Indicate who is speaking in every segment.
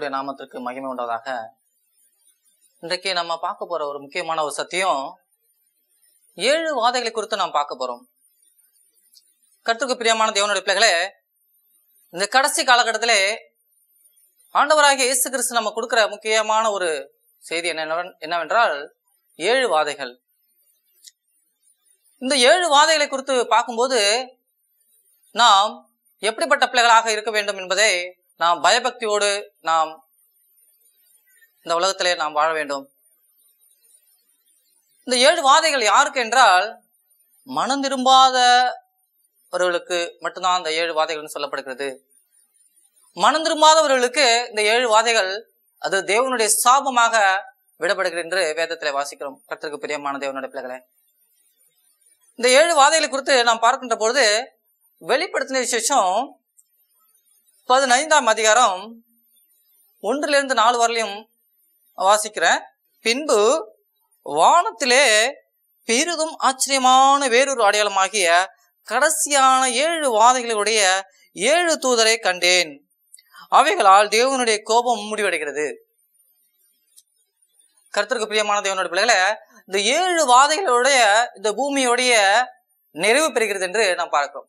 Speaker 1: கர்த்தருடைய நாமத்திற்கு மகிமை உண்டாவதாக இன்றைக்கு நம்ம பார்க்க போற ஒரு முக்கியமான ஒரு சத்தியம் ஏழு வாதைகளை குறித்து நாம் பார்க்க போறோம் கர்த்தருக்கு பிரியமான தேவனுடைய பிள்ளைகளே இந்த கடைசி காலகட்டத்திலே ஆண்டவராகிய இயேசு கிறிஸ்து நம்ம கொடுக்கிற முக்கியமான ஒரு செய்தி என்ன என்னவென்றால் ஏழு வாதைகள் இந்த ஏழு வாதைகளை குறித்து பார்க்கும்போது நாம் எப்படிப்பட்ட பிள்ளைகளாக இருக்க வேண்டும் என்பதை நாம் பயபக்தியோடு நாம் இந்த உலகத்திலே நாம் வாழ வேண்டும் இந்த ஏழு வாதைகள் யாருக்கு என்றால் மனம் திரும்பாதவர்களுக்கு மட்டும்தான் இந்த ஏழு வாதைகள் சொல்லப்படுகிறது மனம் திரும்பாதவர்களுக்கு இந்த ஏழு வாதைகள் அது தேவனுடைய சாபமாக விடப்படுகிறது என்று வேதத்திலே வாசிக்கிறோம் கர்த்தருக்கு பிரியமான தேவனுடைய பிள்ளைகளே இந்த ஏழு வாதைகளை குறித்து நாம் பார்க்கின்ற பொழுது வெளிப்படுத்தின விசேஷம் பதினைந்தாம் அதிகாரம் ஒன்றிலிருந்து நாலு வரலையும் வாசிக்கிறேன் பின்பு வானத்திலே பெரிதும் ஆச்சரியமான வேறொரு அடையாளமாகிய கடைசியான ஏழு வாதைகளுடைய ஏழு தூதரை கண்டேன் அவைகளால் தேவனுடைய கோபம் முடிவடைகிறது கருத்திற்கு பிரியமான தேவனுடைய பிள்ளைகளை இந்த ஏழு வாதைகளுடைய இந்த பூமியுடைய நிறைவு பெறுகிறது என்று நாம் பார்க்கிறோம்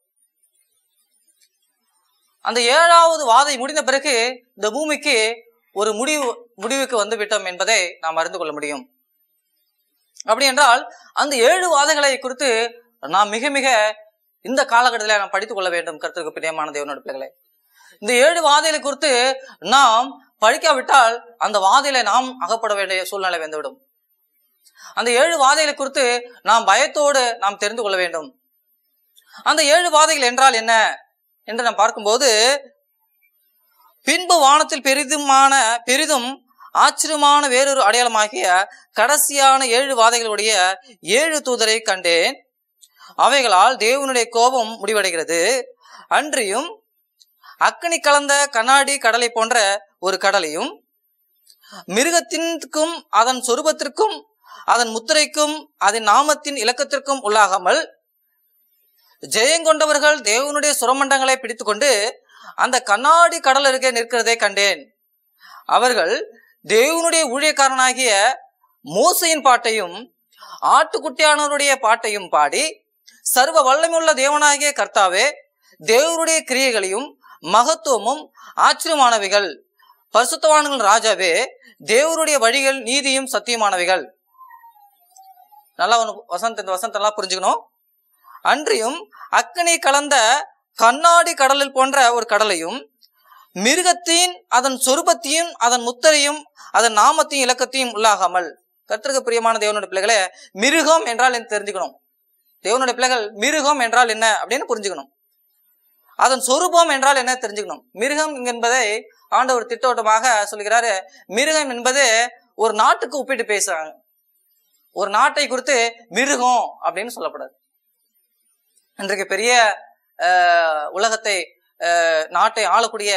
Speaker 1: அந்த ஏழாவது வாதை முடிந்த பிறகு இந்த பூமிக்கு ஒரு முடிவு முடிவுக்கு வந்து விட்டோம் என்பதை நாம் அறிந்து கொள்ள முடியும் அப்படி என்றால் அந்த ஏழு வாதைகளை குறித்து நாம் மிக மிக இந்த காலகட்டத்தில் நாம் படித்துக் கொள்ள வேண்டும் கருத்துக்கு பிரியமான தேவனோட பிள்ளைகளை இந்த ஏழு வாதைகளை குறித்து நாம் படிக்காவிட்டால் அந்த வாதையில நாம் அகப்பட வேண்டிய சூழ்நிலை வந்துவிடும் அந்த ஏழு வாதைகளை குறித்து நாம் பயத்தோடு நாம் தெரிந்து கொள்ள வேண்டும் அந்த ஏழு வாதைகள் என்றால் என்ன என்று நாம் பார்க்கும்போது பின்பு வானத்தில் பெரிதுமான பெரிதும் ஆச்சரியமான வேறொரு அடையாளமாகிய கடைசியான ஏழு வாதைகளுடைய ஏழு தூதரை கண்டேன் அவைகளால் தேவனுடைய கோபம் முடிவடைகிறது அன்றியும் அக்கனி கலந்த கண்ணாடி கடலை போன்ற ஒரு கடலையும் மிருகத்திற்கும் அதன் சொரூபத்திற்கும் அதன் முத்திரைக்கும் அதன் நாமத்தின் இலக்கத்திற்கும் உள்ளாகாமல் ஜெயங்கொண்டவர்கள் தேவனுடைய சுரமண்டங்களை பிடித்துக்கொண்டு அந்த கண்ணாடி கடல் அருகே நிற்கிறதை கண்டேன் அவர்கள் தேவனுடைய ஊழியக்காரனாகிய மோசையின் பாட்டையும் ஆட்டுக்குட்டியானவருடைய பாட்டையும் பாடி சர்வ வல்லமையுள்ள தேவனாகிய கர்த்தாவே தேவனுடைய கிரியைகளையும் மகத்துவமும் ஆச்சரியமானவைகள் பரிசுத்தவான்கள் ராஜாவே தேவருடைய வழிகள் நீதியும் சத்தியமானவைகள் நல்லா ஒன்று வசந்த் இந்த வசந்தெல்லாம் புரிஞ்சுக்கணும் அன்றியும் அக்கனி கலந்த கண்ணாடி கடலில் போன்ற ஒரு கடலையும் மிருகத்தின் அதன் சொரூபத்தையும் அதன் முத்தரையும் அதன் நாமத்தையும் இலக்கத்தையும் உள்ளாகாமல் கத்திற்கு பிரியமான தேவனுடைய பிள்ளைகளே மிருகம் என்றால் என்ன தெரிஞ்சுக்கணும் தேவனுடைய பிள்ளைகள் மிருகம் என்றால் என்ன அப்படின்னு புரிஞ்சுக்கணும் அதன் சொரூபம் என்றால் என்ன தெரிஞ்சுக்கணும் மிருகம் என்பதை ஆண்டவர் திட்டவட்டமாக சொல்கிறாரு மிருகம் என்பது ஒரு நாட்டுக்கு ஒப்பிட்டு பேசுறாங்க ஒரு நாட்டை குறித்து மிருகம் அப்படின்னு சொல்லப்படாது இன்றைக்கு பெரிய உலகத்தை நாட்டை ஆளக்கூடிய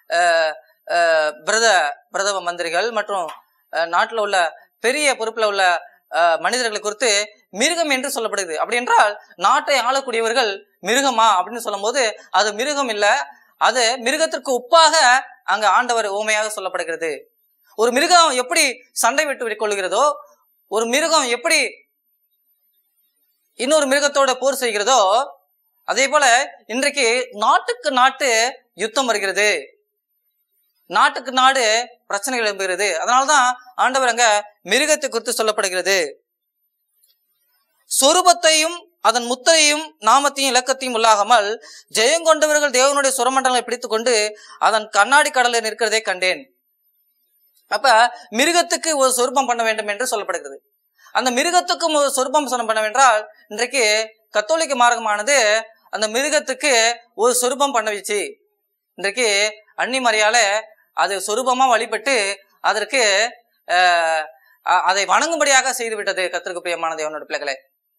Speaker 1: பிரத பிரதம மந்திரிகள் மற்றும் நாட்டில் உள்ள பெரிய பொறுப்பில் உள்ள மனிதர்களை குறித்து மிருகம் என்று சொல்லப்படுது அப்படி என்றால் நாட்டை ஆளக்கூடியவர்கள் மிருகமா அப்படின்னு சொல்லும் போது அது மிருகம் இல்ல அது மிருகத்திற்கு உப்பாக அங்க ஆண்டவர் ஓமையாக சொல்லப்படுகிறது ஒரு மிருகம் எப்படி சண்டை விட்டு கொள்கிறதோ ஒரு மிருகம் எப்படி இன்னொரு மிருகத்தோட போர் செய்கிறதோ அதே போல இன்றைக்கு நாட்டுக்கு நாட்டு யுத்தம் வருகிறது நாட்டுக்கு நாடு பிரச்சனைகள் எழும்புகிறது அதனால்தான் ஆண்டவர் அங்க மிருகத்தை குறித்து சொல்லப்படுகிறது சொரூபத்தையும் அதன் முத்திரையும் நாமத்தையும் இலக்கத்தையும் உள்ளாகாமல் ஜெயங்கொண்டவர்கள் தேவனுடைய சுரமண்டலங்களை பிடித்துக் கொண்டு அதன் கண்ணாடி கடலில் நிற்கிறதை கண்டேன் அப்ப மிருகத்துக்கு ஒரு சொரூபம் பண்ண வேண்டும் என்று சொல்லப்படுகிறது அந்த மிருகத்துக்கும் ஒரு சொரூபம் சொல்ல பண்ண என்றால் இன்றைக்கு கத்தோலிக்க மார்க்கமானது அந்த மிருகத்துக்கு ஒரு சொரூபம் பண்ண வச்சு இன்றைக்கு அன்னி மறையால அது சொரூபமா வழிபட்டு அதற்கு அதை வணங்கும்படியாக செய்து விட்டது கத்திற்கு பிரியமான தேவனோட பிள்ளைகளை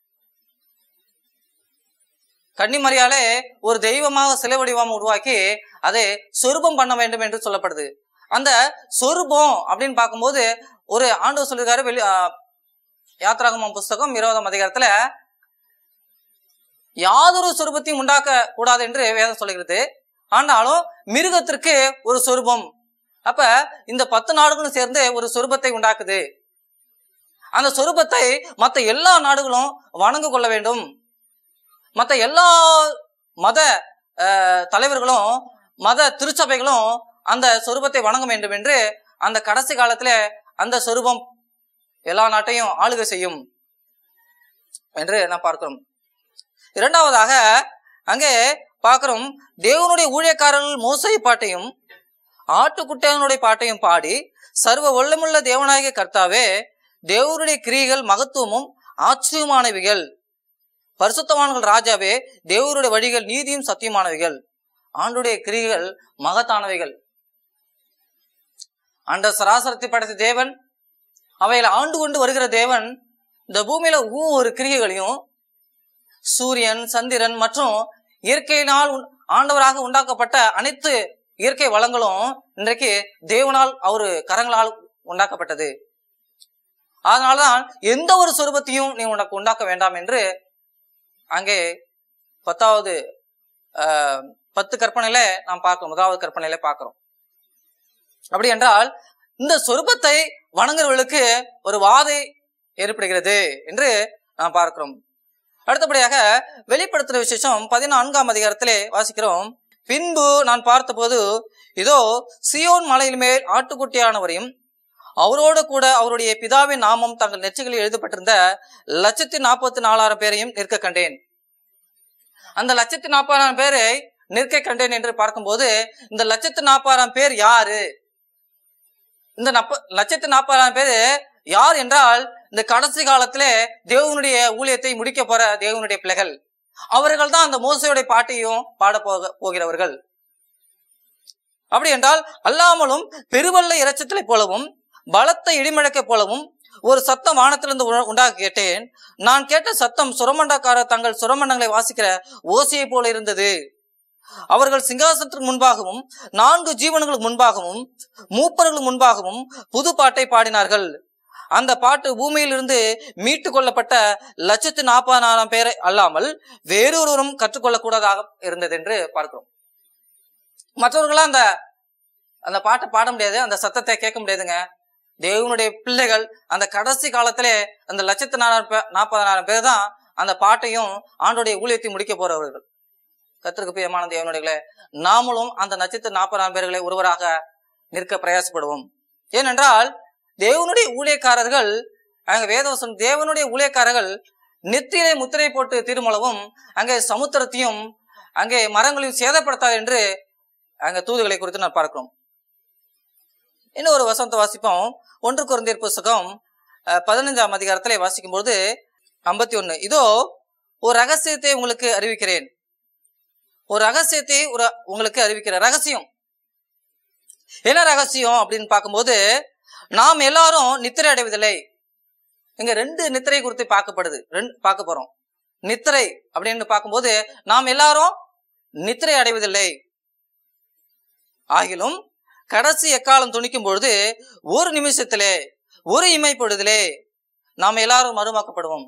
Speaker 1: கன்னிமரியாலே ஒரு தெய்வமாக சிலை வடிவம் உருவாக்கி அதை சொரூபம் பண்ண வேண்டும் என்று சொல்லப்படுது அந்த சொரூபம் அப்படின்னு பார்க்கும்போது ஒரு ஆண்டவர் சொல்லியிருக்காரு வெளி யாத்ராகமம் புஸ்தகம் இருபதாம் அதிகாரத்துல யாதொரு சொரூபத்தையும் உண்டாக்க கூடாது என்று வேதம் சொல்லுகிறது ஆனாலும் மிருகத்திற்கு ஒரு சொரூபம் அப்ப இந்த பத்து நாடுகளும் சேர்ந்து ஒரு சொரூபத்தை உண்டாக்குது அந்த சொரூபத்தை மற்ற எல்லா நாடுகளும் வணங்கு கொள்ள வேண்டும் மற்ற எல்லா மத அஹ், தலைவர்களும் மத திருச்சபைகளும் அந்த சொரூபத்தை வணங்க வேண்டும் என்று அந்த கடைசி காலத்துல அந்த சொரூபம் எல்லா நாட்டையும் ஆளுகை செய்யும் என்று நாம் பார்க்கிறோம் இரண்டாவதாக அங்கே பார்க்கிறோம் தேவனுடைய ஊழியக்காரர்கள் மோசை பாட்டையும் ஆட்டுக்குட்டையனுடைய பாட்டையும் பாடி சர்வ வல்லமுள்ள தேவனாகிய கர்த்தாவே தேவனுடைய கிரியைகள் மகத்துவமும் ஆச்சரியமானவைகள் பரிசுத்தவான்கள் ராஜாவே தேவருடைய வழிகள் நீதியும் சத்தியமானவைகள் ஆண்டுடைய கிரிகள் மகத்தானவைகள் அந்த சராசரத்தை படைத்த தேவன் அவைகளை ஆண்டு கொண்டு வருகிற தேவன் இந்த பூமியில ஒவ்வொரு கிரிகைகளையும் சூரியன் சந்திரன் மற்றும் இயற்கையினால் உண்- ஆண்டவராக உண்டாக்கப்பட்ட அனைத்து இயற்கை வளங்களும் இன்றைக்கு தேவனால் அவரு கரங்களால் உண்டாக்கப்பட்டது அதனால்தான் எந்த ஒரு சொரூபத்தையும் நீ உனக்கு உண்டாக்க வேண்டாம் என்று அங்கே பத்தாவது ஆஹ், பத்து கற்பனையில நாம் பார்க்கிறோம் முதலாவது கற்பனையில பார்க்கிறோம் அப்படி என்றால் இந்த சொரூபத்தை வணங்குறவர்களுக்கு ஒரு வாதை ஏற்படுகிறது என்று நாம் பார்க்கிறோம் அடுத்தபடியாக வெளிப்படுத்துற விசேஷம் பதினான்காம் அதிகாரத்திலே வாசிக்கிறோம் பின்பு நான் பார்த்தபோது இதோ சியோன் மலையின் மேல் ஆட்டுக்குட்டியானவரையும் அவரோடு கூட அவருடைய பிதாவின் நாமம் தங்கள் நெற்றிகளில் எழுதப்பட்டிருந்த லட்சத்தி நாற்பத்தி நாலாயிரம் பேரையும் நிற்க கண்டேன் அந்த லட்சத்தி நாற்பதாயிரம் பேரை நிற்க கண்டேன் என்று பார்க்கும்போது இந்த லட்சத்தி நாற்பதாயிரம் பேர் யாரு இந்த நப்ப லட்சத்தி நாற்பதாயிரம் பேர் யார் என்றால் இந்த கடைசி காலத்திலே தேவனுடைய ஊழியத்தை முடிக்க போற தேவனுடைய பிள்ளைகள் அவர்கள் தான் அந்த மோசையுடைய பாட்டையும் பாட போக போகிறவர்கள் அப்படி என்றால் அல்லாமலும் பெருவெள்ள இறைச்சத்தை போலவும் பலத்த இடிமுழக்கை போலவும் ஒரு சத்தம் வானத்திலிருந்து உண- உண்டாக கேட்டேன் நான் கேட்ட சத்தம் சுரமண்டக்காரர் தங்கள் சுரமண்டங்களை வாசிக்கிற ஓசையை போல இருந்தது அவர்கள் சிங்காசனத்திற்கு முன்பாகவும் நான்கு ஜீவன்களுக்கு முன்பாகவும் மூப்பர்களுக்கு முன்பாகவும் புது பாட்டை பாடினார்கள் அந்த பாட்டு பூமியிலிருந்து மீட்டு கொள்ளப்பட்ட லட்சத்து நாற்பதாயிரம் பேரை அல்லாமல் வேறொருவரும் கற்றுக்கொள்ளக்கூடாதாக இருந்தது என்று பார்க்கிறோம் மற்றவர்களாம் அந்த அந்த பாட்டை பாட முடியாது அந்த சத்தத்தை கேட்க முடியாதுங்க தேவனுடைய பிள்ளைகள் அந்த கடைசி காலத்திலே அந்த லட்சத்து நாற்பதாயிரம் பேர் தான் அந்த பாட்டையும் ஆண்டுடைய ஊழியத்தை முடிக்க போறவர்கள் கத்திற்கு பிரியமான தேவனுடைய நாமளும் அந்த நட்சத்திர நாற்பதாயிரம் பேர்களை ஒருவராக நிற்க பிரயாசப்படுவோம் ஏனென்றால் தேவனுடைய ஊழியக்காரர்கள் அங்க வேதவசம் தேவனுடைய ஊழியக்காரர்கள் நெத்தியிலே முத்திரை போட்டு திருமளவும் அங்கே சமுத்திரத்தையும் அங்கே மரங்களையும் சேதப்படுத்தாது என்று அங்க தூதுகளை குறித்து நான் பார்க்கிறோம் இன்னும் ஒரு வசனத்தை வாசிப்போம் ஒன்று குறைந்தீர் புஸ்தகம் அஹ், பதினஞ்சாம் அதிகாரத்திலே வாசிக்கும்போது ஐம்பத்தி ஒண்ணு இதோ ஒரு ரகசியத்தை உங்களுக்கு அறிவிக்கிறேன் ஒரு ரகசியத்தை ஒரு உங்களுக்கு அறிவிக்கிறேன் ரகசியம் என்ன ரகசியம் அப்படின்னு பார்க்கும்போது நாம் எல்லாரும் நித்திரை அடைவதில்லை இங்க ரெண்டு நித்திரை குறித்து பார்க்கப்படுது ரெண்டு பார்க்க போறோம் நித்திரை அப்படின்னு பார்க்கும்போது நாம் எல்லாரும் நித்திரை அடைவதில்லை ஆகிலும் கடைசி எக்காலம் துணிக்கும் பொழுது ஒரு நிமிஷத்திலே ஒரு இமைப்பொழுதிலே நாம் எல்லாரும் மறுமாக்கப்படுவோம்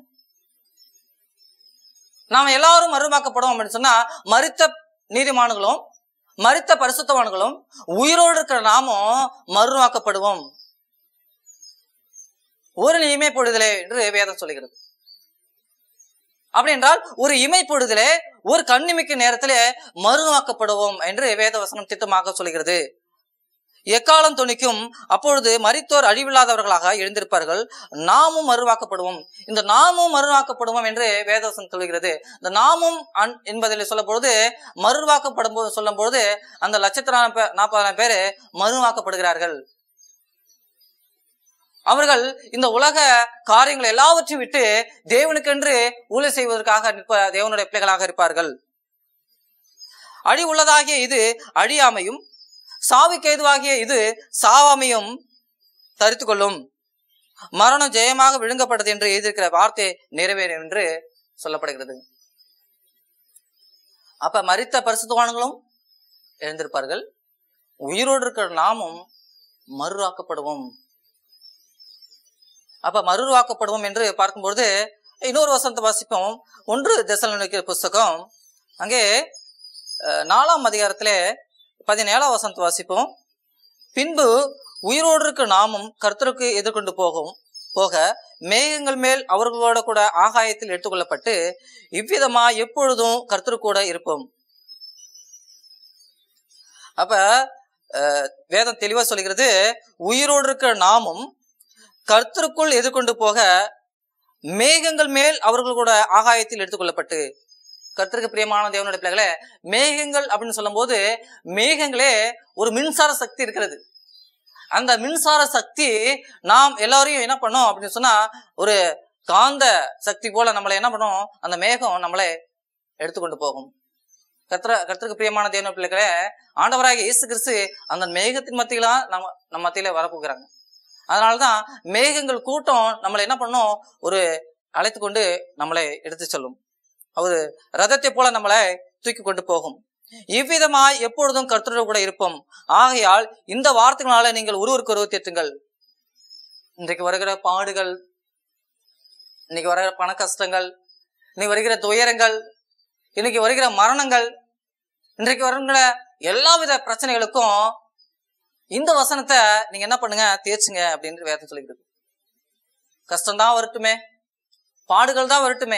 Speaker 1: நாம் எல்லாரும் மறுமாக்கப்படுவோம் அப்படின்னு சொன்னா மரித்த நீதிமான்களும் மரித்த பரிசுத்தவான்களும் உயிரோடு இருக்கிற நாமும் மறுமாக்கப்படுவோம் ஒரு இமை பொழுதிலே என்று வேதம் சொல்லுகிறது அப்படி என்றால் ஒரு இமை பொழுதிலே ஒரு கண்ணிமைக்கு நேரத்திலே மறுவாக்கப்படுவோம் என்று வேதவசனம் திட்டமாக சொல்கிறது எக்காலம் துணிக்கும் அப்பொழுது மரித்தோர் அழிவில்லாதவர்களாக எழுந்திருப்பார்கள் நாமும் மறுவாக்கப்படுவோம் இந்த நாமும் மறுவாக்கப்படுவோம் என்று வேதவசனம் சொல்கிறது இந்த நாமும் அன் என்பதில் சொல்லும் பொழுது மறுவாக்கப்படும் போது சொல்லும் பொழுது அந்த லட்சத்தி நாற்பதாயிரம் பேரு மறுவாக்கப்படுகிறார்கள் அவர்கள் இந்த உலக காரியங்கள் எல்லாவற்றையும் விட்டு தேவனுக்கென்று ஊழல் செய்வதற்காக நிற்ப தேவனுடைய பிள்ளைகளாக இருப்பார்கள் அழி உள்ளதாகிய இது அழியாமையும் சாவுக்கு ஏதுவாகிய இது சாவாமையும் தரித்து கொள்ளும் மரணம் ஜெயமாக விழுங்கப்பட்டது என்று எழுதியிருக்கிற வார்த்தை நிறைவேறும் என்று சொல்லப்படுகிறது அப்ப மரித்த பரிசுத்தவான்களும் எழுந்திருப்பார்கள் உயிரோடு இருக்கிற நாமும் மறுவாக்கப்படுவோம் அப்ப மறுவாக்கப்படுவோம் என்று பார்க்கும்பொழுது இன்னொரு வசனத்தை வாசிப்போம் ஒன்று தெசலோனிக்கே புஸ்தகம் அங்கே அஹ், நாலாம் அதிகாரத்திலே பதினேழாம் வசனத்தை வாசிப்போம் பின்பு உயிரோடு இருக்க நாமும் கர்த்தருக்கு எதிர்கொண்டு போகும் போக மேகங்கள் மேல் அவர்களோட கூட ஆகாயத்தில் எடுத்துக்கொள்ளப்பட்டு இவ்விதமா எப்பொழுதும் கர்த்தரு கூட இருப்போம் அப்ப அஹ், வேதம் தெளிவா சொல்கிறது உயிரோடு இருக்கிற நாமும் கர்த்தருக்குள் எதிர்கொண்டு போக மேகங்கள் மேல் அவர்கள் கூட ஆகாயத்தில் எடுத்துக்கொள்ளப்பட்டு கர்த்தருக்கு பிரியமான தேவனுடைய பிள்ளைகளே மேகங்கள் அப்படின்னு சொல்லும்போது மேகங்களே ஒரு மின்சார சக்தி இருக்கிறது அந்த மின்சார சக்தி நாம் எல்லாரையும் என்ன பண்ணோம் அப்படின்னு சொன்னா ஒரு காந்த சக்தி போல நம்மளை என்ன பண்ணும் அந்த மேகம் நம்மளை எடுத்துக்கொண்டு போகும் கர்த்தர கர்த்தருக்கு பிரியமான தேவன பிள்ளைகளே ஆண்டவராகிய இயேசு கிறிஸ்து அந்த மேகத்தின் மத்தியில நம்ம நம்ம மத்தியில வரப்போகிறாங்க அதனாலதான் மேகங்கள் கூட்டம் நம்மளை என்ன பண்ணும் ஒரு அழைத்து கொண்டு நம்மளை எடுத்து செல்லும் அவர் ரதத்தை போல நம்மளை தூக்கி கொண்டு போகும் இவ்விதமாய் எப்பொழுதும் கர்த்தரோடு கூட இருப்போம் ஆகையால் இந்த வார்த்தைகளால நீங்கள் ஒருவருக்கு ஒருவர் தேற்றுங்கள் இன்றைக்கு வருகிற பாடுகள் இன்னைக்கு வருகிற பண கஷ்டங்கள் இன்னைக்கு வருகிற துயரங்கள் இன்னைக்கு வருகிற மரணங்கள் இன்றைக்கு வருகிற எல்லா வித பிரச்சனைகளுக்கும் இந்த வசனத்தை நீங்க என்ன பண்ணுங்க தேய்ச்சுங்க அப்படின்னு வேதம் சொல்லிக்கிறது கஷ்டம்தான் வரட்டுமே பாடுகள் தான் வரட்டுமே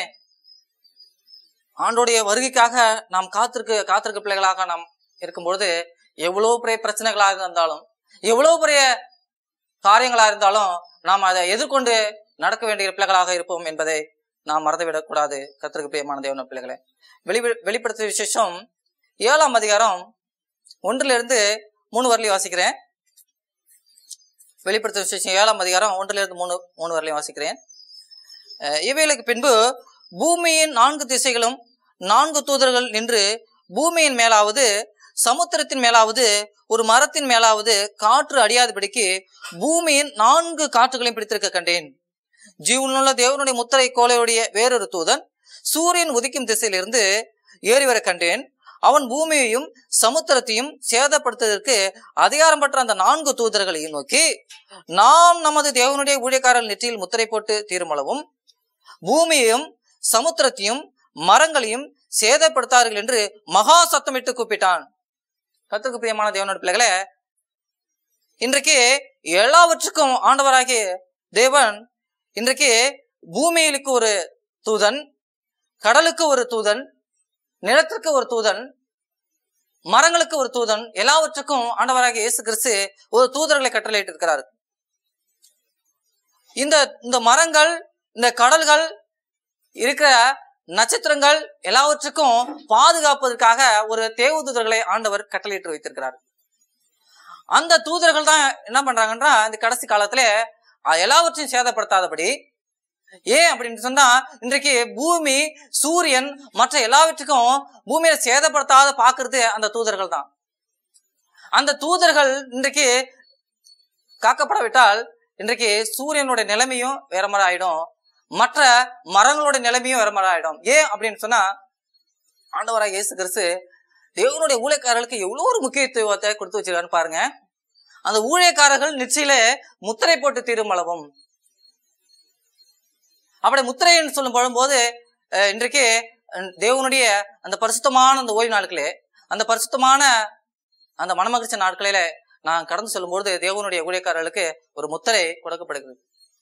Speaker 1: ஆண்டோடைய வருகைக்காக நாம் காத்திருக்க காத்திருக்க பிள்ளைகளாக நாம் இருக்கும்பொழுது எவ்வளவு பெரிய பிரச்சனைகளாக இருந்தாலும் எவ்வளவு பெரிய காரியங்களா இருந்தாலும் நாம் அதை எதிர்கொண்டு நடக்க வேண்டிய பிள்ளைகளாக இருப்போம் என்பதை நாம் மறந்துவிடக் கூடாது கத்திற்கு பிரியமான தேவன பிள்ளைகளே வெளி வெளிப்படுத்திய விசேஷம் ஏழாம் அதிகாரம் ஒன்றுல இருந்து மூணு வரலையும் வாசிக்கிறேன் வெளிப்படுத்திய விசேஷம் ஏழாம் அதிகாரம் ஒன்றுல இருந்து மூணு மூணு வரலையும் வாசிக்கிறேன் அஹ் இவைகளுக்கு பின்பு பூமியின் நான்கு திசைகளும் நான்கு தூதர்கள் நின்று பூமியின் மேலாவது சமுத்திரத்தின் மேலாவது ஒரு மரத்தின் மேலாவது காற்று அடியாதபடிக்கு பூமியின் நான்கு காற்றுகளையும் பிடித்திருக்க கண்டேன் ஜீவனுள்ள தேவனுடைய முத்திரை கோலையுடைய வேறொரு தூதன் சூரியன் உதிக்கும் திசையிலிருந்து ஏறி வர கண்டேன் அவன் பூமியையும் சமுத்திரத்தையும் சேதப்படுத்துவதற்கு அதிகாரம் பெற்ற அந்த நான்கு தூதர்களையும் நோக்கி நாம் நமது தேவனுடைய ஊழியக்காரர் நெற்றியில் முத்திரை போட்டு தீர்மளவும் பூமியையும் சமுத்திரத்தையும் மரங்களையும் சேதப்படுத்தார்கள் என்று மகா சத்தமிட்டு கூப்பிட்டான் கத்துக்கு பிரியமான தேவனோட பிள்ளைகளே இன்றைக்கு எல்லாவற்றுக்கும் ஆண்டவராகிய தேவன் இன்றைக்கு பூமியிலுக்கு ஒரு தூதன் கடலுக்கு ஒரு தூதன் நிலத்திற்கு ஒரு தூதன் மரங்களுக்கு ஒரு தூதன் எல்லாவற்றுக்கும் ஆண்டவராகிய இயேசு கிறிஸ்து ஒரு தூதர்களை கட்டளையிட்டு இருக்கிறார் இந்த இந்த மரங்கள் இந்த கடல்கள் இருக்கிற நட்சத்திரங்கள் எல்லாவற்றுக்கும் பாதுகாப்பதற்காக ஒரு தேவதூதர்களை ஆண்டவர் கட்டளையிட்டு வைத்திருக்கிறார் அந்த தூதர்கள் தான் என்ன பண்றாங்கன்னா இந்த கடைசி காலத்துல அஹ், எல்லாவற்றையும் சேதப்படுத்தாதபடி ஏன் அப்படின்னு சொன்னா இன்றைக்கு பூமி சூரியன் மற்ற எல்லாவற்றுக்கும் பூமியை சேதப்படுத்தாத பாக்குறது அந்த தூதர்கள் தான் அந்த தூதர்கள் இன்றைக்கு காக்கப்படாவிட்டால் இன்றைக்கு சூரியனுடைய நிலைமையும் வேற மாதிரி ஆயிடும் மற்ற மரங்களோட நிலைமையும் வேற மாதிரி ஆயிடும் ஏன் அப்படின்னு சொன்னா ஆண்டவராக இயேசு கிறிஸ்து தேவனுடைய ஊழியக்காரர்களுக்கு எவ்வளவு ஒரு முக்கியத்துவத்தை கொடுத்து வச்சிருக்கான்னு பாருங்க அந்த ஊழியக்காரர்கள் நிச்சயில முத்திரை போட்டு தீருமளவும் அப்படி முத்திரைன்னு சொல்லும் படும்போது அஹ், இன்றைக்கு அஹ், தேவனுடைய அந்த பரிசுத்தமான அந்த ஓய்வு நாட்களே அந்த பரிசுத்தமான அந்த மனமகிழ்ச்சி நாட்களில நான் கடந்து செல்லும்போது தேவனுடைய ஊழியக்காரர்களுக்கு ஒரு முத்திரை கொடுக்கப்படுகிறது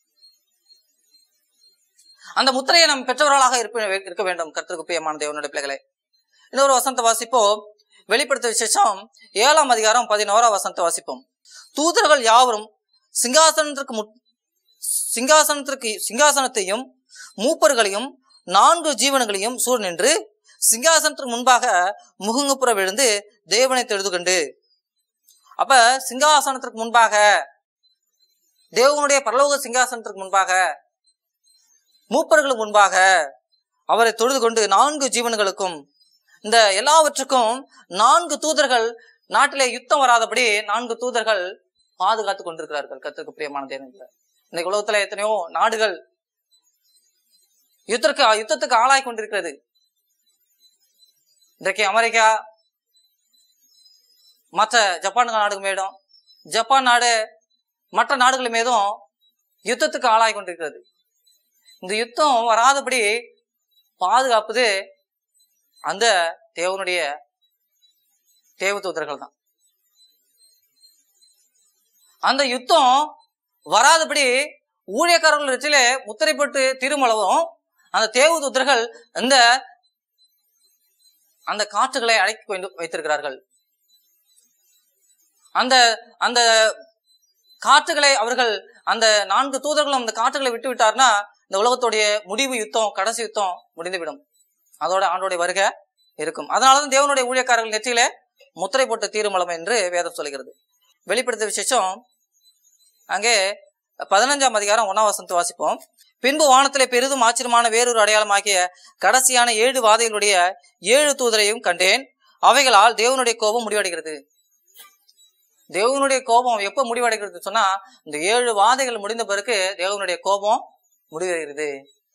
Speaker 1: அந்த முத்திரையை நாம் பெற்றவர்களாக இருப்ப இருக்க வேண்டும் கர்த்தருக்கு பிரியமான தேவனுடைய பிள்ளைகளே இன்னொரு வசனத்தை வாசிப்போம் வெளிப்படுத்த விசேஷம் ஏழாம் அதிகாரம் பதினோராம் வசனத்தை வாசிப்போம் தூதர்கள் யாவரும் சிங்காசனத்திற்கு முட்- சிங்காசனத்திற்கு சிங்காசனத்தையும் மூப்பர்களையும் நான்கு ஜீவன்களையும் சூழ் நின்று சிங்காசனத்திற்கு முன்பாக முகங்குப்புற விழுந்து தேவனை தொழுது கொண்டு அப்ப சிங்காசனத்திற்கு முன்பாக தேவனுடைய பரலோக சிங்காசனத்திற்கு முன்பாக மூப்பர்களுக்கு முன்பாக அவரை தொழுது கொண்டு நான்கு ஜீவன்களுக்கும் இந்த எல்லாவற்றுக்கும் நான்கு தூதர்கள் நாட்டிலே யுத்தம் வராதபடி நான்கு தூதர்கள் பாதுகாத்து கொண்டிருக்கிறார்கள் கத்திற்கு பிரியமான தேவன்ல இன்னைக்கு உலகத்துல எத்தனையோ நாடுகள் யுத்தத்துக்கு யுத்தத்துக்கு ஆளாய் கொண்டிருக்கிறது இன்றைக்கு அமெரிக்கா மற்ற ஜப்பான் நாடு மீதும் ஜப்பான் நாடு மற்ற நாடுகள் மீதும் யுத்தத்துக்கு ஆளாய் கொண்டிருக்கிறது இந்த யுத்தம் வராதபடி பாதுகாப்பது அந்த தேவனுடைய தேவதூதர்கள் தான் அந்த யுத்தம் வராதபடி ஊழியக்காரர்களிடத்திலே முத்திரைப்பட்டு திருமளவும் அந்த தேவதூதர்கள் அந்த அந்த காற்றுகளை அடக்கி கொண்டு வைத்திருக்கிறார்கள் அந்த அந்த காற்றுகளை அவர்கள் அந்த நான்கு தூதர்களும் அந்த காற்றுகளை விட்டு விட்டார்னா இந்த உலகத்துடைய முடிவு யுத்தம் கடைசி யுத்தம் முடிந்துவிடும் அதோட ஆண்டோடைய வருகை இருக்கும் அதனாலதான் தேவனுடைய ஊழியக்காரர்கள் நெற்றியிலே முத்திரை போட்ட தீருமலம் என்று வேதம் சொல்கிறது வெளிப்படுத்த விசேஷம் அங்கே பதினஞ்சாம் அதிகாரம் ஒன்னாம் வசனத்தை வாசிப்போம் பின்பு வானத்திலே பெரிதும் ஆச்சரியமான வேறொரு அடையாளமாகிய கடைசியான ஏழு வாதைகளுடைய ஏழு தூதரையும் கண்டேன் அவைகளால் தேவனுடைய கோபம் முடிவடைகிறது தேவனுடைய கோபம் எப்ப முடிவடைகிறது சொன்னா இந்த ஏழு வாதைகள் முடிந்த பிறகு தேவனுடைய கோபம் முடிவடைகிறது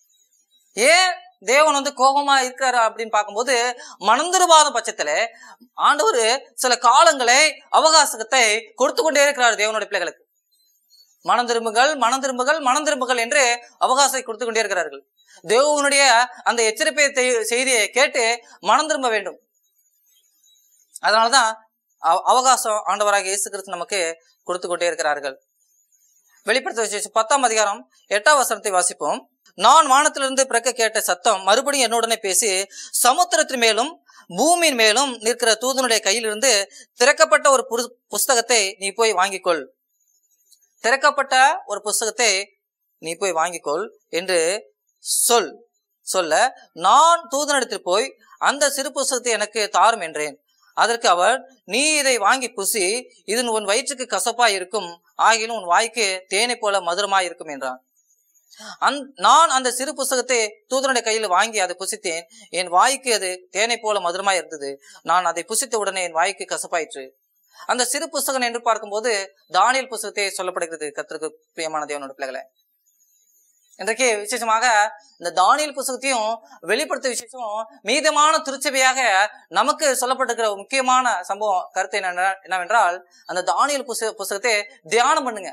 Speaker 1: ஏன் தேவன் வந்து கோபமா இருக்காரு அப்படின்னு பார்க்கும்போது மனந்திருவாத பட்சத்துல ஆண்டவர் சில காலங்களை அவகாசத்தை கொடுத்து கொண்டே இருக்கிறார் தேவனுடைய பிள்ளைகளுக்கு மனம் திரும்புகள் மனம் திரும்புகள் மனம் திரும்புகள் என்று அவகாசத்தை கொடுத்து கொண்டே இருக்கிறார்கள் தேவனுடைய அந்த எச்சரிப்பை தெ- செய்தியை கேட்டு மனம் திரும்ப வேண்டும் அதனாலதான் அவ- அவகாசம் ஆண்டவராக இயேசு கிறிஸ்து நமக்கு கொடுத்து கொண்டே இருக்கிறார்கள் வெளிப்படுத்த விசேஷம் பத்தாம் அதிகாரம் எட்டாம் வசனத்தை வாசிப்போம் நான் வானத்திலிருந்து பிறக்க கேட்ட சத்தம் மறுபடியும் என்னுடனே பேசி சமுத்திரத்தின் மேலும் பூமியின் மேலும் நிற்கிற தூதனுடைய கையிலிருந்து திறக்கப்பட்ட ஒரு புரு- புஸ்தகத்தை நீ போய் வாங்கிக்கொள் திறக்கப்பட்ட ஒரு புஸ்தகத்தை நீ போய் வாங்கிக்கொள் என்று சொல் சொல்ல நான் தூதனிடத்தில் போய் அந்த சிறு புஸ்தகத்தை எனக்கு தாரும் என்றேன் அதற்கு அவர் நீ இதை வாங்கி புசி இது உன் வயிற்றுக்கு கசப்பா இருக்கும் ஆகிலும் உன் வாய்க்கு தேனை போல மதுரமாய் இருக்கும் என்றான் அந் நான் அந்த சிறு புஸ்தகத்தை தூதனுடைய கையில் வாங்கி அதை புசித்தேன் என் வாய்க்கு அது தேனை போல மதுரமாய் இருந்தது நான் அதை புசித்த உடனே என் வாய்க்கு கசப்பாயிற்று அந்த சிறு புஸ்தகம் என்று பார்க்கும்போது தானியல் புஸ்தகத்தை சொல்லப்படுகிறது கர்த்தருக்கு பிரியமான தேவனோட பிள்ளைகளை இன்றைக்கு விசேஷமாக இந்த தானியல் புஸ்தகத்தையும் வெளிப்படுத்த விசேஷம் மீதமான திருச்சபையாக நமக்கு சொல்லப்பட்டிருக்கிற ஒரு முக்கியமான சம்பவம் கருத்து என்ன என்னவென்றால் அந்த தானியல் புஸ்த புஸ்தகத்தை தியானம் பண்ணுங்க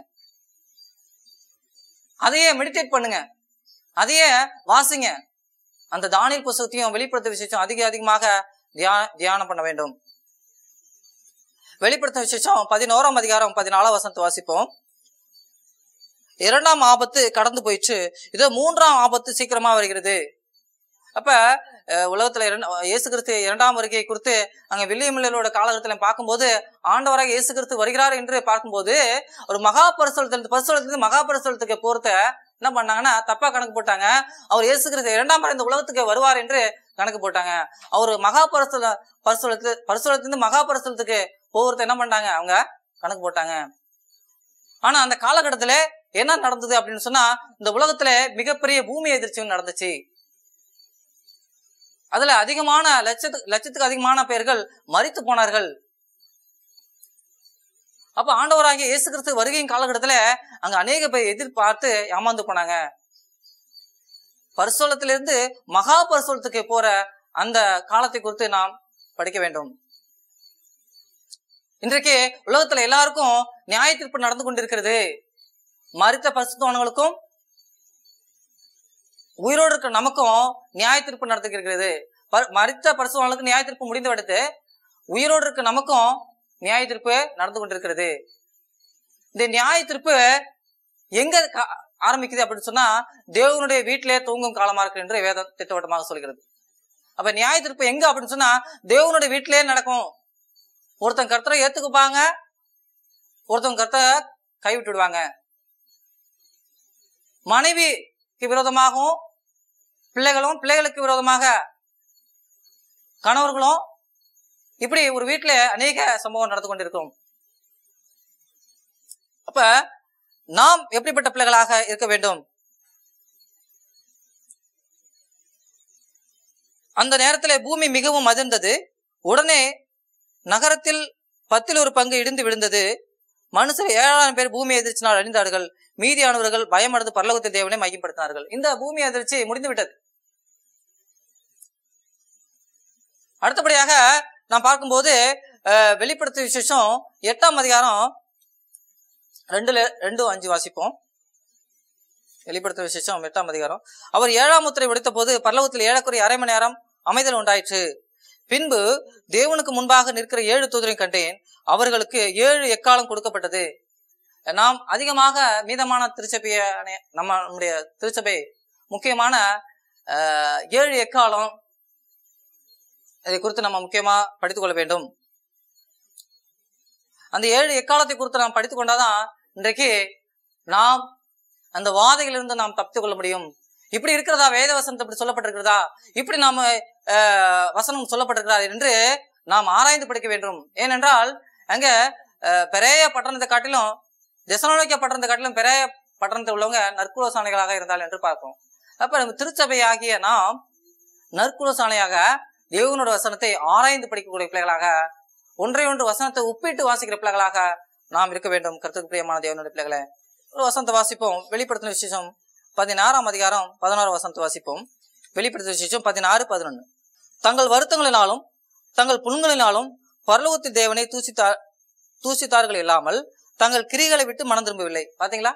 Speaker 1: அதையே மெடிடேட் பண்ணுங்க அதையே வாசிங்க அந்த தானியல் புஸ்தகத்தையும் வெளிப்படுத்த விசேஷம் அதிக அதிகமாக தியா- தியானம் பண்ண வேண்டும் வெளிப்படுத்த விசேஷம் பதினோராம் அதிகாரம் பதினாலாம் வசனத்தை வாசிப்போம் இரண்டாம் ஆபத்து கடந்து போயிடுச்சு இதோ மூன்றாம் ஆபத்து சீக்கிரமா வருகிறது அப்ப அஹ், உலகத்துல இரண்டு இயேசு கிறிஸ்து இரண்டாம் வருகை குறித்து அங்க வில்லியமில்லோட காலகட்டத்தில் பார்க்கும்போது ஆண்டவராக இயேசு கிறிஸ்து வருகிறார் என்று பார்க்கும்போது ஒரு மகா பரிசுலத்தில் பரிசுலத்திலிருந்து மகா பரிசுலத்துக்கு போறத என்ன பண்ணாங்கன்னா தப்பா கணக்கு போட்டாங்க அவர் இயேசு கிறிஸ்து இரண்டாம் முறை இந்த உலகத்துக்கு வருவார் என்று கணக்கு போட்டாங்க அவர் மகா பரிசுல பரிசுலத்து பரிசுலத்திலிருந்து மகா பரிசுலத்துக்கு போகிறத என்ன பண்ணாங்க அவங்க கணக்கு போட்டாங்க ஆனா அந்த காலகட்டத்துல என்ன நடந்தது அப்படின்னு சொன்னா இந்த உலகத்துல மிகப்பெரிய பூமி எதிர்ச்சி நடந்துச்சு அதுல அதிகமான லட்சத்துக்கு லட்சத்துக்கு அதிகமான பேர்கள் மரித்து போனார்கள் அப்ப ஆண்டவராகிய இயேசு கிறிஸ்து வருகையின் காலகட்டத்துல அங்க அநேக பேர் எதிர்பார்த்து ஏமாந்து போனாங்க பரிசோலத்திலிருந்து மகா பரிசோலத்துக்கு போற அந்த காலத்தை குறித்து நாம் படிக்க வேண்டும் இன்றைக்கு உலகத்துல எல்லாருக்கும் நியாய தீர்ப்பு நடந்து கொண்டிருக்கிறது மரித்த பரிசுத்தவன்களுக்கும் உயிரோடு இருக்கிற நமக்கும் நியாய தீர்ப்பு நடந்துகிறது ப- மரித்த பரிசுத்தவன்களுக்கு நியாய தீர்ப்பு முடிந்து விடுத்து உயிரோடு இருக்க நமக்கும் நியாய தீர்ப்பு நடந்து கொண்டிருக்கிறது இந்த நியாய தீர்ப்பு எங்க க- ஆரம்பிக்குது அப்படின்னு சொன்னா தேவனுடைய வீட்டிலே தூங்கும் காலமா இருக்கு என்று வேதம் திட்டவட்டமாக சொல்கிறது அப்ப நியாய தீர்ப்பு எங்க அப்படின்னு சொன்னா தேவனுடைய வீட்டிலே நடக்கும் ஒருத்தன் கர்த்தரை ஏத்துக்குப்பாங்க ஒருத்தன் கர்த்தரை கைவிட்டு விடுவாங்க மனைவிக்கு விரோதமாகவும் பிள்ளைகளும் பிள்ளைகளுக்கு விரோதமாக கணவர்களும் இப்படி ஒரு வீட்டுல அநேக சம்பவம் நடந்து கொண்டிருக்கும் அப்ப நாம் எப்படிப்பட்ட பிள்ளைகளாக இருக்க வேண்டும் அந்த நேரத்தில் பூமி மிகவும் அதிர்ந்தது உடனே நகரத்தில் பத்தில் ஒரு பங்கு இடிந்து விழுந்தது மனுஷர் ஏழாயிரம் பேர் பூமி எதிர்ச்சினால் அழிந்தார்கள் மீதியானவர்கள் பயமடைந்து பரலோகத்தின் தேவனை மையப்படுத்தினார்கள் இந்த பூமி அதிர்ச்சி முடிந்து விட்டது அடுத்தபடியாக நாம் பார்க்கும்போது அஹ், வெளிப்படுத்த விசேஷம் எட்டாம் அதிகாரம் ரெண்டுல ரெண்டு அஞ்சு வாசிப்போம் வெளிப்படுத்த விசேஷம் எட்டாம் அதிகாரம் அவர் ஏழாம் முத்திரை உடைத்த போது பரலோகத்தில் ஏழக்குறை அரை மணி நேரம் அமைதல் உண்டாயிற்று பின்பு தேவனுக்கு முன்பாக நிற்கிற ஏழு தூதரையும் கண்டேன் அவர்களுக்கு ஏழு எக்காலம் கொடுக்கப்பட்டது நாம் அதிகமாக மீதமான திருச்சபைய நம்ம நம்முடைய திருச்சபை முக்கியமான அஹ், ஏழு எக்காலம் இதை குறித்து நம்ம முக்கியமா படித்துக் கொள்ள வேண்டும் அந்த ஏழு எக்காலத்தை குறித்து நாம் படித்துக் கொண்டாதான் இன்றைக்கு நாம் அந்த வாதையிலிருந்து நாம் தப்பித்துக் கொள்ள முடியும் இப்படி இருக்கிறதா வேத வசனத்தை இப்படி சொல்லப்பட்டிருக்கிறதா இப்படி நாம அஹ், வசனம் சொல்லப்பட்டிருக்கிறதா என்று நாம் ஆராய்ந்து படிக்க வேண்டும் ஏனென்றால் அங்க அஹ், பெரிய பட்டணத்தை காட்டிலும் தெசலோனிக்க பட்டணத்தை காட்டிலும் பெரிய பட்டணத்தில் உள்ளவங்க நற்குலசாலைகளாக இருந்தால் என்று பார்க்கிறோம் அப்ப நம்ம திருச்சபையாகிய நாம் நற்குலசாலையாக தேவனோட வசனத்தை ஆராய்ந்து படிக்கக்கூடிய பிள்ளைகளாக ஒன்றை ஒன்று வசனத்தை ஒப்பிட்டு வாசிக்கிற பிள்ளைகளாக நாம் இருக்க வேண்டும் கருத்துக்கு பிரியமான தேவனுடைய பிள்ளைகளே ஒரு வசனத்தை வாசிப்போம் வெளிப்படுத்தின விசேஷம் பதினாறாம் அதிகாரம் பதினாறு வசனத்தை வாசிப்போம் வெளிப்படுத்தின விசேஷம் பதினாறு பதினொன்னு தங்கள் வருத்தங்களினாலும் தங்கள் புண்களினாலும் பரலோகத்தில் தேவனை தூசித்தா தூசித்தார்கள் இல்லாமல் தங்கள் கிரிகளை விட்டு மனம் திரும்பவில்லை பாத்தீங்களா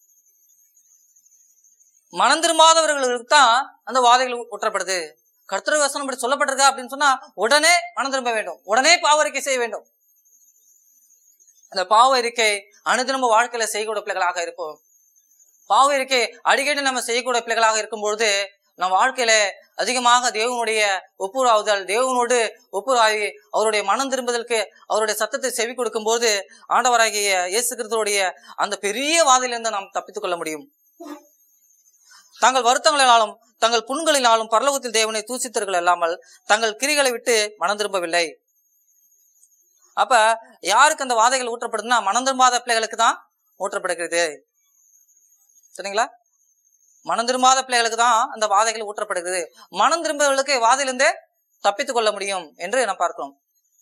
Speaker 1: மனம் திரும்பாதவர்களுக்கு தான் அந்த வாதைகள் ஊற்றப்படுது கர்த்தர் வசனம் இப்படி சொல்லப்பட்டிருக்கா அப்படின்னு சொன்னா உடனே மனம் திரும்ப வேண்டும் உடனே பாவ அறிக்கை செய்ய வேண்டும் அந்த பாவ அறிக்கை அனுதினமும் வாழ்க்கையில செய்யக்கூடிய பிள்ளைகளாக இருப்போம் பாவ அறிக்கை அடிக்கடி நம்ம செய்யக்கூடிய பிள்ளைகளாக இருக்கும் பொழுது நம் வாழ்க்கையில அதிகமாக தேவனுடைய ஒப்புராவுதல் தேவனோடு ஒப்புராகி அவருடைய மனம் திரும்புதலுக்கு அவருடைய சத்தத்தை செவி கொடுக்கும் போது ஆண்டவராகிய இயேசு கிறிஸ்துவோடைய அந்த பெரிய வாதையிலிருந்து நாம் தப்பித்துக் கொள்ள முடியும் தங்கள் வருத்தங்களினாலும் தங்கள் புண்களினாலும் பரலோகத்தில் தேவனை தூசித்தர்கள் இல்லாமல் தங்கள் கிரிகளை விட்டு மனம் திரும்பவில்லை அப்ப யாருக்கு அந்த வாதைகள் ஊற்றப்படுதுன்னா மனம் திரும்பாத பிள்ளைகளுக்கு தான் ஊற்றப்படுகிறது சரிங்களா மனம் திரும்பாத பிள்ளைகளுக்கு தான் அந்த வாதைகள் ஊற்றப்படுகிறது மனம் திரும்பவர்களுக்கு வாதையிலிருந்தே தப்பித்துக் கொள்ள முடியும் என்று நாம் பார்க்கிறோம்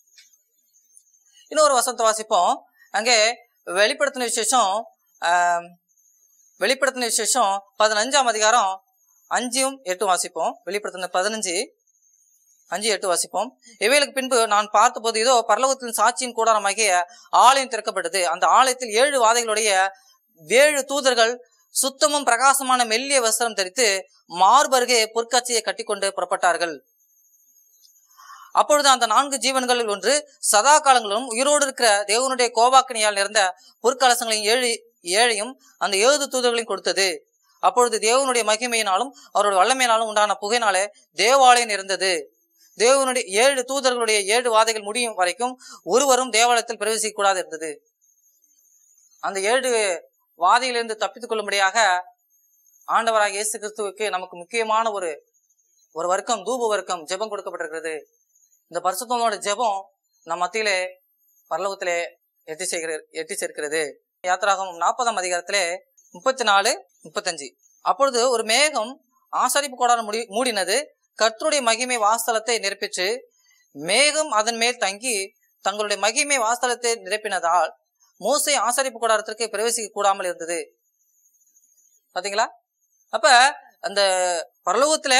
Speaker 1: இன்னொரு வசனத்தை வாசிப்போம் அங்கே வெளிப்படுத்தின விசேஷம் ஆஹ், வெளிப்படுத்தின விசேஷம் பதினஞ்சாம் அதிகாரம் அஞ்சும் எட்டும் வாசிப்போம் வெளிப்படுத்தின பதினஞ்சு அஞ்சு எட்டு வாசிப்போம் இவைகளுக்கு பின்பு நான் பார்த்தபோது இதோ பரலோகத்தின் சாட்சியின் கூடாரமாகிய ஆலயம் திறக்கப்பட்டது அந்த ஆலயத்தில் ஏழு வாதைகளுடைய ஏழு தூதர்கள் சுத்தமும் பிரகாசமான மெல்லிய வஸ்திரம் தரித்து மார்பருகே பொற்காட்சியை கட்டிக்கொண்டு புறப்பட்டார்கள் அப்பொழுது அந்த நான்கு ஜீவன்களில் ஒன்று சதா காலங்களும் உயிரோடு இருக்கிற தேவனுடைய கோபாக்கினியால் நிறைந்த பொற்கலசங்களையும் ஏழு ஏழையும் அந்த ஏழு தூதர்களையும் கொடுத்தது அப்பொழுது தேவனுடைய மகிமையினாலும் அவருடைய வல்லமையினாலும் உண்டான புகையினாலே தேவாலயம் இருந்தது தேவனுடைய ஏழு தூதர்களுடைய ஏழு வாதைகள் முடியும் வரைக்கும் ஒருவரும் தேவாலயத்தில் பிரவேசிக்க கூடாது இருந்தது அந்த ஏழு வாதையிலிருந்து தப்பித்துக் கொள்ளும்படியாக ஆண்டவராக இயேசு கிறிஸ்துவுக்கு நமக்கு முக்கியமான ஒரு ஒரு வர்க்கம் தூப வர்க்கம் ஜெபம் கொடுக்கப்பட்டிருக்கிறது இந்த பரிசுத்தமோட ஜெபம் நம் மத்தியிலே பரலோகத்திலே எட்டி சேர்க்கிற எட்டி சேர்க்கிறது யாத்திராகம் நாற்பதாம் அதிகாரத்திலே முப்பத்தி நாலு முப்பத்தஞ்சு அப்பொழுது ஒரு மேகம் ஆசரிப்பு கோடான முடி மூடினது கர்த்தருடைய மகிமை வாஸ்தலத்தை நிரப்பிற்று மேகம் அதன் மேல் தங்கி தங்களுடைய மகிமை வாஸ்தலத்தை நிரப்பினதால் மோசே ஆசரிப்பு கூடாரத்திற்கு பிரவேசிக்க கூடாமல் இருந்தது பாத்தீங்களா அப்ப அந்த பரலோகத்துல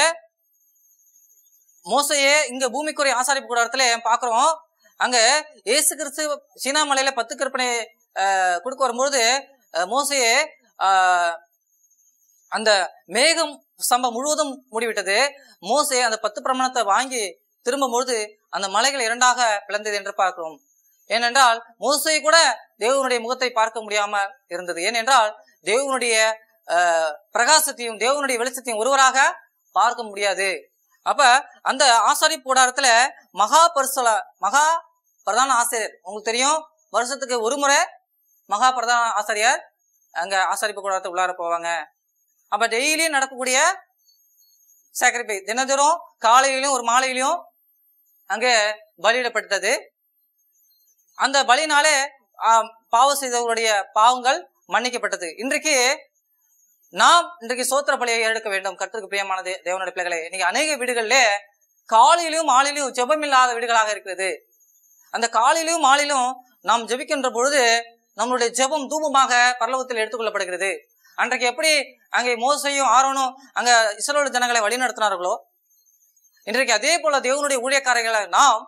Speaker 1: மோசையே இங்க பூமிக்குரிய ஆசாரிப்பு கூடாரத்துல பாக்குறோம் அங்க இயேசு கிறிஸ்து சீனா மலையில பத்து கற்பனை ஆஹ், கொடுக்க வரும்பொழுது ஆஹ், மோசையே ஆஹ், அந்த மேகம் சம்பம் முழுவதும் மூடிவிட்டது மோசே அந்த பத்து பிரமாணத்தை வாங்கி திரும்பும் பொழுது அந்த மலைகள் இரண்டாக பிளந்தது என்று பார்க்கிறோம் ஏனென்றால் மோசை கூட தேவனுடைய முகத்தை பார்க்க முடியாம இருந்தது ஏனென்றால் தேவனுடைய ஆஹ், பிரகாசத்தையும் தேவனுடைய வெளிச்சத்தையும் ஒருவராக பார்க்க முடியாது அப்ப அந்த ஆசாரிப்பு கூடாரத்துல மகா பரிசல மகா பிரதான ஆசிரியர் உங்களுக்கு தெரியும் வருஷத்துக்கு ஒரு முறை மகா பிரதான ஆசிரியர் அங்க ஆசாரிப்பு கூடாரத்தை உள்ளார போவாங்க அப்ப டெய்லியும் நடக்கக்கூடிய சாக்ரிஃபை தினந்தோறும் காலையிலும் ஒரு மாலையிலும் அங்கே பலியிடப்பட்டது அந்த பலினாலே ஆம், பாவம் செய்தவர்களுடைய பாவங்கள் மன்னிக்கப்பட்டது இன்றைக்கு நாம் இன்றைக்கு சோத்திர பலியை எடுக்க வேண்டும் கர்த்தருக்கு பிரியமான தே- தேவனுடைய பிள்ளைகளே இன்னைக்கு அநேக வீடுகளிலே காலையிலும் மாலையிலும் ஜெபம் இல்லாத வீடுகளாக இருக்கிறது அந்த காலையிலும் மாலையிலும் நாம் ஜெபிக்கின்ற பொழுது நம்மளுடைய ஜெபம் தூபமாக பரலோகத்தில் எடுத்துக்கொள்ளப்படுகிறது அன்றைக்கு எப்படி அங்கே மோசையும் ஆரோனும் அங்க இஸ்ரேல் ஜனங்களை வழி நடத்தினார்களோ இன்றைக்கு அதே போல தேவனுடைய ஊழியக்காரர்களை நாம்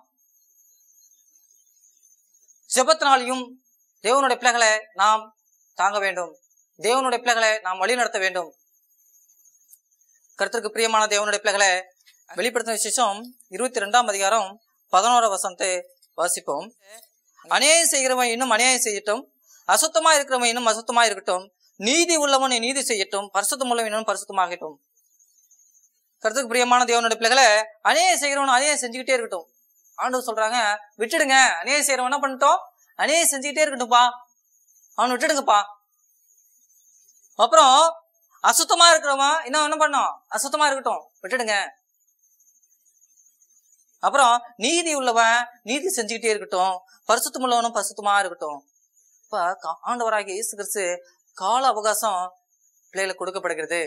Speaker 1: ஜெபத்தினாலையும் தேவனுடைய பிள்ளைகளை நாம் தாங்க வேண்டும் தேவனுடைய பிள்ளைகளை நாம் வழி நடத்த வேண்டும் கருத்திற்கு பிரியமான தேவனுடைய பிள்ளைகளை வெளிப்படுத்தின விசேஷம் இருபத்தி ரெண்டாம் அதிகாரம் பதினோரா வசனத்தை வாசிப்போம் அநியாயம் செய்கிறவன் இன்னும் அநியாயம் செய்யட்டும் அசுத்தமா இருக்கிறவன் இன்னும் அசுத்தமா இருக்கட்டும் நீதி உள்ளவன் நீதி செய்யட்டும் பரிசுத்தம் உள்ளவன் இன்னும் பரிசுத்தமாகட்டும் கருத்துக்கு பிரியமான தேவனுடைய பிள்ளைகளை அநேகம் செய்கிறவன் அநேகம் செஞ்சுக்கிட்டே இருக்கட்டும் ஆண்டவர் சொல்றாங்க விட்டுடுங்க அநேகம் செய்யறவன் என்ன பண்ணிட்டோம் அநேகம் செஞ்சுக்கிட்டே இருக்கட்டும்பா அவனை விட்டுடுங்கப்பா அப்புறம் அசுத்தமா இருக்கிறவன் இன்னும் என்ன பண்ணும் அசுத்தமா இருக்கட்டும் விட்டுடுங்க அப்புறம் நீதி உள்ளவன் நீதி செஞ்சுக்கிட்டே இருக்கட்டும் பரிசுத்தம் உள்ளவனும் பரிசுத்தமா இருக்கட்டும் இப்ப கா- ஆண்டவராகிய இயேசு கிறிஸ்து கால அவகாசம் பிள்ளைகளுக்கு கொடுக்கப்படுகிறது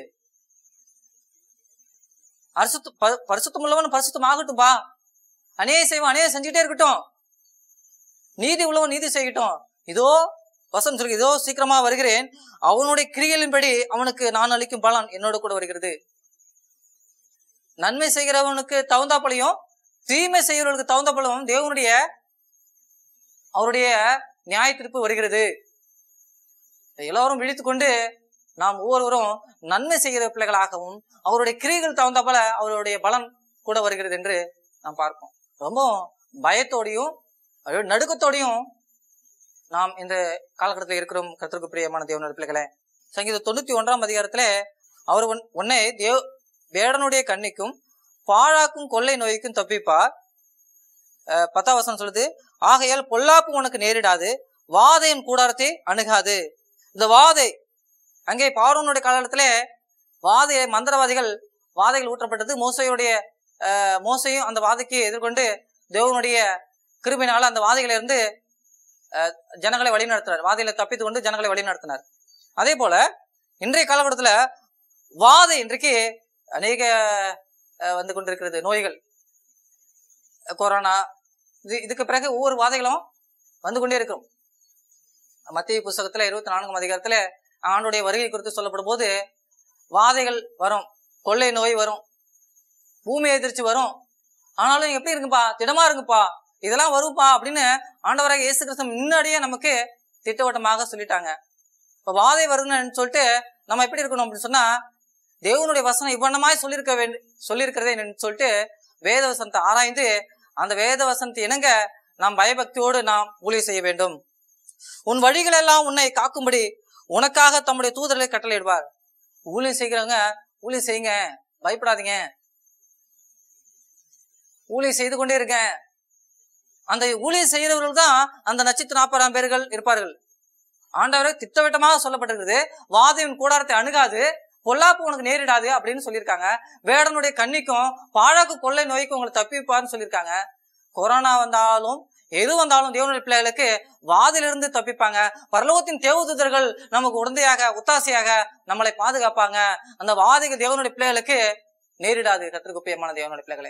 Speaker 1: அரிசுத்த ப- பரிசுத்தம் உள்ளவன் பரிசுத்தம் ஆகட்டும்பா அநேக செய்வன் அநேக செஞ்சுக்கிட்டே இருக்கட்டும் நீதி உள்ளவன் நீதி செய்யட்டும் இதோ வசனம் சொல்லு இதோ சீக்கிரமா வருகிறேன் அவனுடைய கிரியலின்படி அவனுக்கு நான் அளிக்கும் பலன் என்னோட கூட வருகிறது நன்மை செய்கிறவனுக்கு தகுந்தாப்பளையும் தீமை செய்கிறவர்களுக்கு தகுந்தாப்பளையும் தேவனுடைய அவருடைய நியாய தீர்ப்பு வருகிறது எல்லாரும் விழித்துக்கொண்டு நாம் ஒவ்வொருவரும் நன்மை செய்கிற பிள்ளைகளாகவும் அவருடைய கிரியைகள் தகுந்தாப்பல அவருடைய பலன் கூட வருகிறது என்று நாம் பார்ப்போம் ரொம்ப பயத்தோடையும் அதோட நடுக்கத்தோடையும் நாம் இந்த காலகட்டத்தில் இருக்கிறோம் கர்த்தருக்கு பிரியமான தேவனுடைய பிள்ளைகளே சங்கீதம் தொண்ணூத்தி ஒன்றாம் அதிகாரத்துல அவர் உன்- உன்னை தேவ் வேடனுடைய கண்ணிக்கும் பாழாக்கும் கொள்ளை நோய்க்கும் தப்பிப்பார் அஹ் பத்தாம் வசனம் சொல்லுது ஆகையால் பொல்லாப்பு உனக்கு நேரிடாது வாதையின் கூடாரத்தை அணுகாது இந்த வாதை அங்கே பார்வனுடைய காலகட்டத்திலே வாதை மந்திரவாதிகள் வாதைகள் ஊற்றப்பட்டது மோசையுடைய அஹ், மோசையும் அந்த வாதைக்கு எதிர்கொண்டு தேவனுடைய கிருபினால அந்த வாதையில இருந்து அஹ், ஜனங்களை வழிநடத்தினார் வாதையில தப்பித்து கொண்டு ஜனங்களை வழிநடத்தினார் அதே போல இன்றைய காலகட்டத்துல வாதை இன்றைக்கு அநேக அஹ், வந்து கொண்டிருக்கிறது நோய்கள் அஹ், கொரோனா இது இதுக்கு பிறகு ஒவ்வொரு வாதைகளும் வந்து கொண்டே இருக்கும் மத்திய புஸ்தகத்துல இருபத்தி நான்காம் அதிகாரத்துல ஆண்டுடைய வருகை குறித்து சொல்லப்படும் போது வாதைகள் வரும் கொள்ளை நோய் வரும் பூமி எதிர்ச்சி வரும் ஆனாலும் எப்படி இருக்குப்பா திடமா இருக்குப்பா இதெல்லாம் வரும்பா அப்படின்னு ஆண்டவராக இயேசு கிறிஸ்து முன்னாடியே நமக்கு திட்டவட்டமாக சொல்லிட்டாங்க இப்ப வாதை வருதுன்னு சொல்லிட்டு நம்ம எப்படி இருக்கணும் அப்படின்னு சொன்னா தேவனுடைய வசனம் இவ்வண்ணமாய் சொல்லியிருக்க வேண்டும் சொல்லியிருக்கிறதே என்னன்னு சொல்லிட்டு வேத வசனத்தை ஆராய்ந்து அந்த வேத வசனத்தை இணங்க நாம் பயபக்தியோடு நாம் ஊழியம் செய்ய வேண்டும் உன் வழிகளெல்லாம் உன்னை காக்கும்படி உனக்காக தம்முடைய தூதர்களை கட்டளையிடுவார் ஊழியம் செய்கிறவங்க ஊழியம் செய்யுங்க பயப்படாதீங்க ஊழியம் செய்து கொண்டே இருங்க அந்த ஊழியம் செய்கிறவர்கள் தான் அந்த நட்சத்திர நாற்பதாம் பேர்கள் இருப்பார்கள் ஆண்டவரை திட்டவட்டமாக சொல்லப்பட்டிருக்கிறது வாதையின் கூடாரத்தை அணுகாது பொல்லாப்பு உனக்கு நேரிடாது அப்படின்னு சொல்லியிருக்காங்க வேடனுடைய கண்ணிக்கும் பாழாக்கு கொள்ளை நோய்க்கும் உங்களை தப்பிப்பார்னு சொல்லியிருக்காங்க கொரோனா வந்தாலும் எது வந்தாலும் தேவனுடைய பிள்ளைகளுக்கு வாதிலிருந்து தப்பிப்பாங்க பரலோகத்தின் தேவதூதர்கள் நமக்கு உடந்தையாக ஒத்தாசையாக நம்மளை பாதுகாப்பாங்க அந்த வாதிகள் தேவனுடைய பிள்ளைகளுக்கு நேரிடாது கத்திற்கு பிரியமான தேவனுடைய பிள்ளைகளே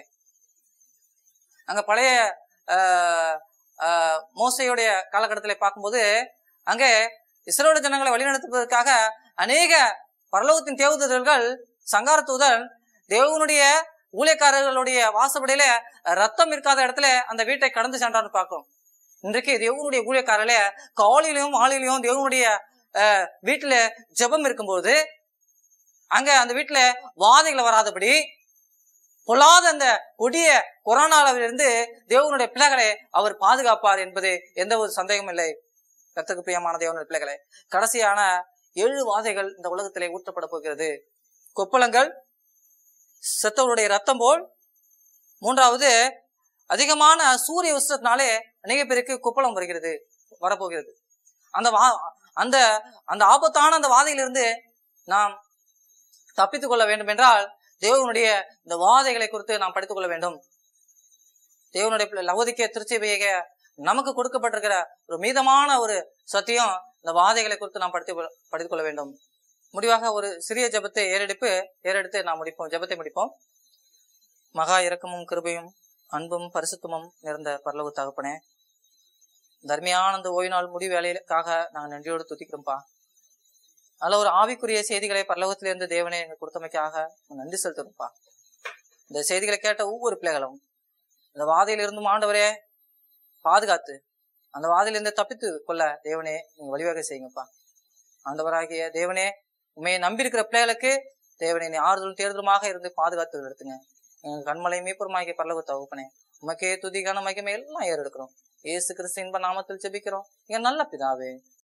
Speaker 1: அங்க பழைய ஆஹ், ஆஹ், மோசையுடைய காலகட்டத்தில் பார்க்கும்போது அங்கே இஸ்ரேல் ஜனங்களை வழிநடத்துவதற்காக அநேக பரலோகத்தின் தேவதூதர்கள் சங்கார தூதன் தேவனுடைய ஊழியக்காரர்களுடைய வாசப்படியில ரத்தம் இருக்காத இடத்துல அந்த வீட்டை கடந்து சென்றான்னு பார்க்கிறோம் இன்றைக்கு தேவனுடைய ஊழியக்காரர்களே காலையிலையும் மாலையிலையும் தேவனுடைய அஹ், வீட்டுல ஜெபம் இருக்கும்போது அங்க அந்த வீட்டுல வாதைகள் வராதபடி பொல்லாத அந்த கொடிய கொரோனாவிலிருந்து தேவனுடைய பிள்ளைகளை அவர் பாதுகாப்பார் என்பது எந்த ஒரு சந்தேகமும் இல்லை கத்துக்கு பிரியமான தேவனுடைய பிள்ளைகளே கடைசியான ஏழு வாதைகள் இந்த உலகத்திலே ஊற்றப்பட போகிறது கொப்பளங்கள் செத்தவருடைய ரத்தம் போல் மூன்றாவது அதிகமான சூரிய உஷ்ணத்தினாலே அநேக பேருக்கு குப்பளம் வருகிறது வரப்போகிறது அந்த வா அந்த அந்த ஆபத்தான அந்த வாதையிலிருந்து நாம் தப்பித்துக் கொள்ள வேண்டும் என்றால் தேவனுடைய இந்த வாதைகளை குறித்து நாம் படித்துக் கொள்ள வேண்டும் தேவனுடைய பிள்ளை லவோதிக்க திருச்சபைய நமக்கு கொடுக்கப்பட்டிருக்கிற ஒரு மீதமான ஒரு சத்தியம் இந்த வாதைகளை குறித்து நாம் படித்து படித்துக் கொள்ள வேண்டும் முடிவாக ஒரு சிறிய ஜெபத்தை ஏறெடுப்பு ஏறெடுத்து நாம் முடிப்போம் ஜெபத்தை முடிப்போம் மகா இரக்கமும் கிருபையும் அன்பும் பரிசுத்தமும் நிறைந்த பரலோக தகப்பனே தர்மியான அந்த ஓய்வு நாள் முடிவு வேலைக்காக நாங்கள் நன்றியோடு துதிக்கிறோம்ப்பா நல்ல ஒரு ஆவிக்குரிய செய்திகளை பரலோகத்திலிருந்து தேவனே எங்களுக்கு கொடுத்தமைக்காக நாங்கள் நன்றி செலுத்துறோம்ப்பா இந்த செய்திகளை கேட்ட ஒவ்வொரு பிள்ளைகளும் இந்த வாதையிலிருந்தும் ஆண்டவரே பாதுகாத்து அந்த வாதையிலிருந்து தப்பித்து கொள்ள தேவனே நீங்க வழிவகை செய்யுங்கப்பா ஆண்டவராகிய தேவனே உண்மையை நம்பியிருக்கிற பிள்ளைகளுக்கு தேவனை நீ ஆறுதலும் தேர்தலுமாக இருந்து பாதுகாத்து நடத்துங்க எங்க கண்மலை மீப்புறமாகிய பரலவு தகுப்பனே உமக்கே துதிகான மகிமை எல்லாம் ஏறெடுக்கிறோம் இயேசு கிறிஸ்து இன்ப நாமத்தில் ஜெபிக்கிறோம் எங்க நல்ல பிதாவே